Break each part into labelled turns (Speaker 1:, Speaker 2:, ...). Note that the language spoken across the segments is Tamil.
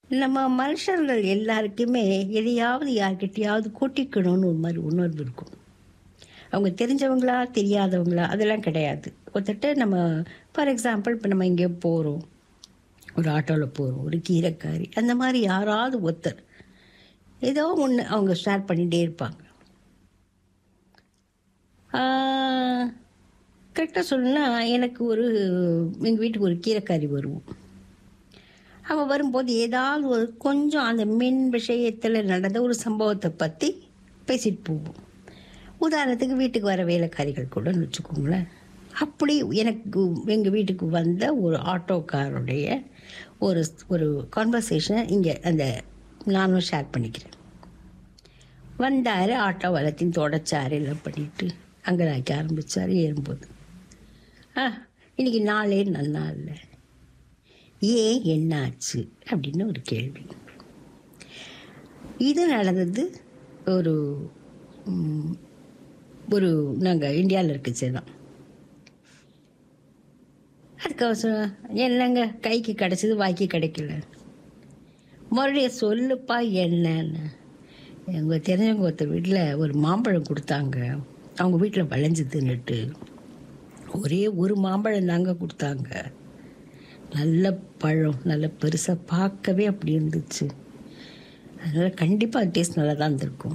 Speaker 1: நம்ம மனுஷர்கள் எல்லாருக்குமே எதையாவது யார்கிட்டயாவது கூட்டிக்கணும்னு ஒரு மாதிரி உணர்வு இருக்கும் அவங்க தெரிஞ்சவங்களா தெரியாதவங்களா அதெல்லாம் கிடையாது ஒருத்தட்ட நம்ம ஃபார் எக்ஸாம்பிள் இப்போ நம்ம எங்கேயோ போகிறோம் ஒரு ஆட்டோவில் போகிறோம் ஒரு கீரைக்காரி அந்த மாதிரி யாராவது ஒருத்தர் ஏதோ ஒன்று அவங்க ஷேர் பண்ணிகிட்டே இருப்பாங்க கரெக்டாக சொல்லணும்னா எனக்கு ஒரு எங்கள் வீட்டுக்கு ஒரு கீரைக்காரி வருவோம் அவள் வரும்போது ஏதாவது ஒரு கொஞ்சம் அந்த மின் விஷயத்தில் நடந்த ஒரு சம்பவத்தை பற்றி பேசிட்டு போவோம் உதாரணத்துக்கு வீட்டுக்கு வர வேலைக்காரிகள் கூட வச்சுக்கோங்களேன் அப்படி எனக்கு எங்கள் வீட்டுக்கு வந்த ஒரு ஆட்டோக்காருடைய ஒரு ஒரு கான்வர்சேஷனை இங்கே அந்த நானும் ஷேர் பண்ணிக்கிறேன் வந்தார் ஆட்டோ வளத்தையும் தொடச்சார் எல்லாம் பண்ணிட்டு அங்கே வைக்க ஆரம்பித்தார் ஏறும்போது ஆ இன்னைக்கு நாளே நல்லா இல்லை ஏன் என்னாச்சு அப்படின்னு ஒரு கேள்வி இது நடந்தது ஒரு ம், ஒரு நாங்கள் இந்தியாவில் இருக்குச்சு தான் அதுக்கவசரம் என்னங்க கைக்கு கிடச்சது வாய்க்கு கிடைக்கல மறுபடியும் சொல்லுப்பா என்னன்னு எங்கள் தெரிஞ்சவங்க ஒருத்தர் வீட்டில் ஒரு மாம்பழம் கொடுத்தாங்க அவங்க வீட்டில் விளைஞ்சதுன்னுட்டு ஒரே ஒரு மாம்பழம் தாங்க கொடுத்தாங்க நல்ல பழம் நல்ல பெருசாக பார்க்கவே அப்படி இருந்துச்சு அதனால் கண்டிப்பாக டேஸ்ட் நல்லா தான் இருந்திருக்கும்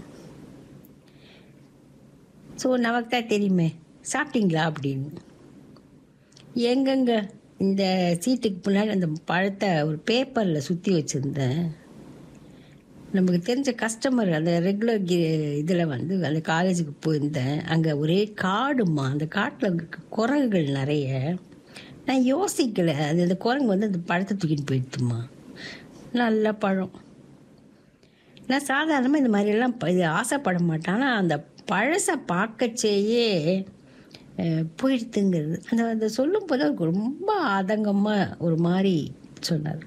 Speaker 1: ஸோ நமக்கு தான் தெரியுமே சாப்பிட்டீங்களா அப்படின்னு எங்கெங்க இந்த சீட்டுக்கு முன்னாடி அந்த பழத்தை ஒரு பேப்பரில் சுற்றி வச்சுருந்தேன் நமக்கு தெரிஞ்ச கஸ்டமர் அந்த ரெகுலர் இதில் வந்து அந்த காலேஜுக்கு போயிருந்தேன் அங்கே ஒரே காடுமா அந்த காட்டில் இருக்க குரங்குகள் நிறைய நான் யோசிக்கலை அது அந்த குரங்கு வந்து அந்த பழத்தை தூக்கிட்டு போயிடுத்துமா நல்ல பழம் நான் சாதாரணமாக இந்த மாதிரியெல்லாம் ப- இது ஆசைப்பட மாட்டேன் ஆனால் அந்த பழசை பார்க்கச்சேயே அஹ், போயிடுத்துங்கிறது அந்த அந்த சொல்லும்போது அவருக்கு ரொம்ப ஆதங்கமாக ஒரு மாதிரி சொன்னார்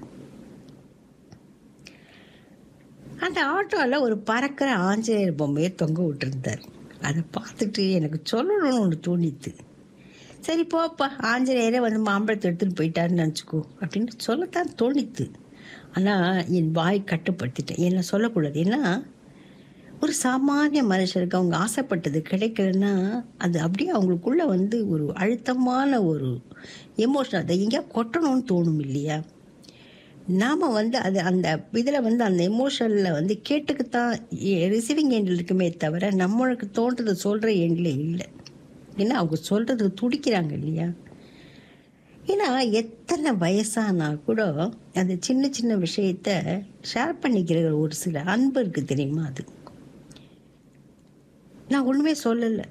Speaker 1: அந்த ஆட்டோவில் ஒரு பறக்கிற ஆஞ்சநேயர் பொம்மையை தொங்க விட்டுருந்தார் அதை பார்த்துட்டு எனக்கு சொல்லணும்னு ஒன்று தோணித்து சரி போப்பா ஆஞ்சநேயரே வந்து மாம்பழத்தை எடுத்துகிட்டு போயிட்டாருன்னு நினச்சிக்கோ அப்படின்னு சொல்லத்தான் தோணித்து ஆனால் என் வாய் கட்டுப்படுத்திட்டேன் என்ன சொல்லக்கூடாது ஏன்னா ஒரு சாமானிய மனுஷருக்கு அவங்க ஆசைப்பட்டது கிடைக்கலன்னா அது அப்படியே அவங்களுக்குள்ள வந்து ஒரு அழுத்தமான ஒரு எமோஷன் அதை எங்கேயா கொட்டணும்னு தோணும் இல்லையா நாம் வந்து அது அந்த இதில் வந்து அந்த எமோஷனில் வந்து கேட்டுக்குத்தான் ரிசீவிங் எண்டில் இருக்குமே தவிர நம்மளுக்கு தோன்றதை சொல்கிற எண்டில் இல்லை ஏன்னா அவங்க சொல்கிறதுக்கு துடிக்கிறாங்க இல்லையா ஏன்னா எத்தனை வயசானா கூட அந்த சின்ன சின்ன விஷயத்த ஷேர் பண்ணிக்கிற ஒரு சில அன்பு இருக்கு தெரியுமா அது நான் ஒன்றுமே சொல்லலை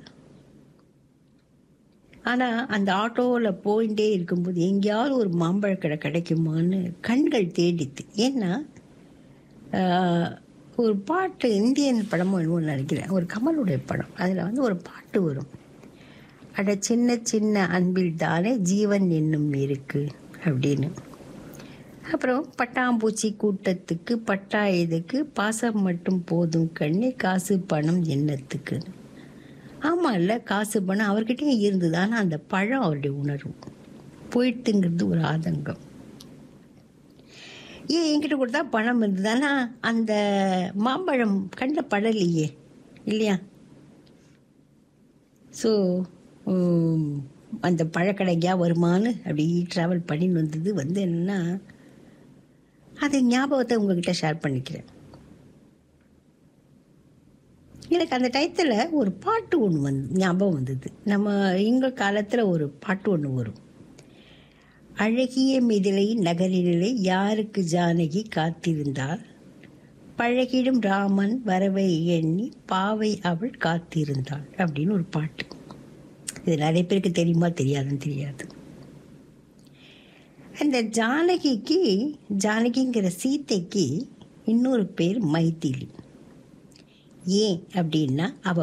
Speaker 1: ஆனால் அந்த ஆட்டோவில் போயிட்டே இருக்கும்போது எங்கேயாவது ஒரு மாம்பழக்கடை கிடைக்குமான்னு கண்கள் தேடித்து ஏன்னா ஆஹ், ஒரு பாட்டு இந்தியன் படமும் என்னமோ நினைக்கிறேன் ஒரு கமலுடைய படம் அதில் வந்து ஒரு பாட்டு வரும் அட சின்ன சின்ன அன்பில் தானே ஜீவன் என்னும் இருக்கு அப்படின்னு அப்புறம் பட்டாம்பூச்சி கூட்டத்துக்கு பட்டா இதுக்கு பாசம் மட்டும் போதும் கண்ணே காசு பணம் எண்ணத்துக்கு ஆமாம் இல்லை காசு பணம் அவர்கிட்டயும் இருந்தது ஆனால் அந்த பழம் அவருடைய உணர்வு போயிட்டுங்கிறது ஒரு ஆதங்கம் ஏன் என்கிட்ட கொடுத்தா பணம் இருந்தது ஆனால் அந்த மாம்பழம் கண்ட படலையே இல்லையா ஸோ அந்த பழக்கடைக்கா வருமானு அப்படி ட்ராவல் பண்ணின்னு வந்தது வந்து என்னென்னா அது ஞாபகத்தை உங்ககிட்ட ஷேர் பண்ணிக்கிறேன் எனக்கு அந்த டயத்தில் ஒரு பாட்டு ஒன்று வந்து ஞாபகம் வந்தது நம்ம எங்கள் காலத்தில் ஒரு பாட்டு ஒன்று வரும் அழகிய மிதிலை நகரிலே யாருக்கு ஜானகி காத்திருந்தாள் பழகிடும் ராமன் வரவை எண்ணி பாவை அவள் காத்திருந்தாள் அப்படின்னு ஒரு பாட்டு இது நிறைய பேருக்கு தெரியுமா தெரியாதுன்னு தெரியாது அந்த ஜானகிக்கு ஜானகிங்கிற சீதைக்கு இன்னொரு பேர் மைதிலி ஏன் அப்படின்னா அவ